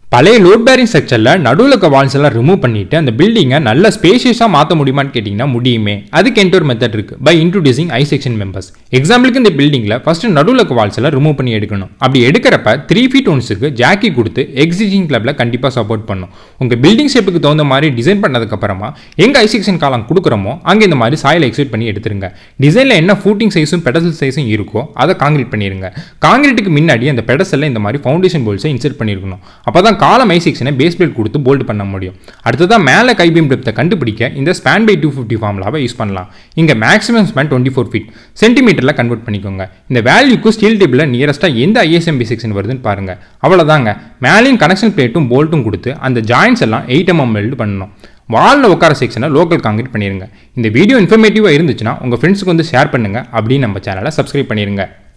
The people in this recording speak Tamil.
பழைய லோட் பேரிங் ஸ்ட்ரக்சரில் நடுவில் இருக்க வால்ஸ் எல்லாம் ரிமூவ் பண்ணிட்டு அந்த பில்டிங்கை நல்ல ஸ்பேஷியஸாக மாற்ற முடியுமான்னு கேட்டிங்கன்னா முடியுமே அதுக்கு என்ட்டு ஒரு மெத்தட் இருக்கு by introducing I section members எக்ஸாம்பிளுக்கு இந்த பில்டிங்கில் ஃபர்ஸ்ட் நடுவில் இருக்க வால்ஸ் எல்லாம் ரிமூவ் பண்ணி எடுக்கணும் அப்படி எடுக்கிறப்ப த்ரீ ஃபீட் ஒன்ஸுக்கு ஜாக்கி கொடுத்து எக்ஸிஸ்டிங் கிளப்ல கண்டிப்பாக சப்போர்ட் பண்ணும் உங்கள் பில்டிங் ஷேப்புக்கு தகுந்த மாதிரி டிசைன் பண்ணதுக்கப்புறமா எங்கே ஐ செக்ஷன் காலம் கொடுக்குறோமோ அங்கே இந்த மாதிரி சாயில் எக்ஸைட் பண்ணி எடுத்துருங்க டிசைனில் என்ன ஃபூட்டிங் சைஸும் பெடசல் சைஸும் இருக்கோ அதை காங்கிரீட் பண்ணிருங்க காங்கிரீட்டுக்கு முன்னாடி அந்த பெடசலில் இந்த மாதிரி ஃபவுண்டேஷன் போல்ஸை இன்செர்ட் பண்ணியிருக்கணும் அப்போ தான் காலம் ஐ செக்ஷனை பேஸ் பிளேட் கொடுத்து போல்ட் பண்ண முடியும் அடுத்ததான் மேலே கைபீம் டெப்த்தை கண்டுபிடிக்க இந்த ஸ்பேன் பை டூ ஃபிஃப்டி ஃபார்முலாவை யூஸ் பண்ணலாம் இங்கே maximum span twenty four feet சென்டிமீட்டரில் கன்வெர்ட் பண்ணிக்கோங்க இந்த வேல்யூக்கு ஸ்டீல் டேபிளில் நியரஸ்ட்டாக எந்த ஐஎஸ்எம்பி செக்ஷன் வருதுன்னு பாருங்க அவ்வளோதாங்க மேலேயும் கனெக்ஷன் பிளேட்டும் போல்ட்டும் கொடுத்து அந்த ஜாயின்ஸ் எல்லாம் எயிட் எம்எம் வெல்டு பண்ணணும் வாலில் உட்கார செக்ஷனை லோக்கல் காங்கிரீட் பண்ணிடுங்க இந்த வீடியோ இன்ஃபர்மேட்டிவாக இருந்துச்சுன்னா உங்கள் ஃப்ரெண்ட்ஸுக்கு வந்து ஷேர் பண்ணுங்கள் அப்படின்னு நம்ம சேனலை சப்ஸ்கிரைப் பண்ணிடுங்க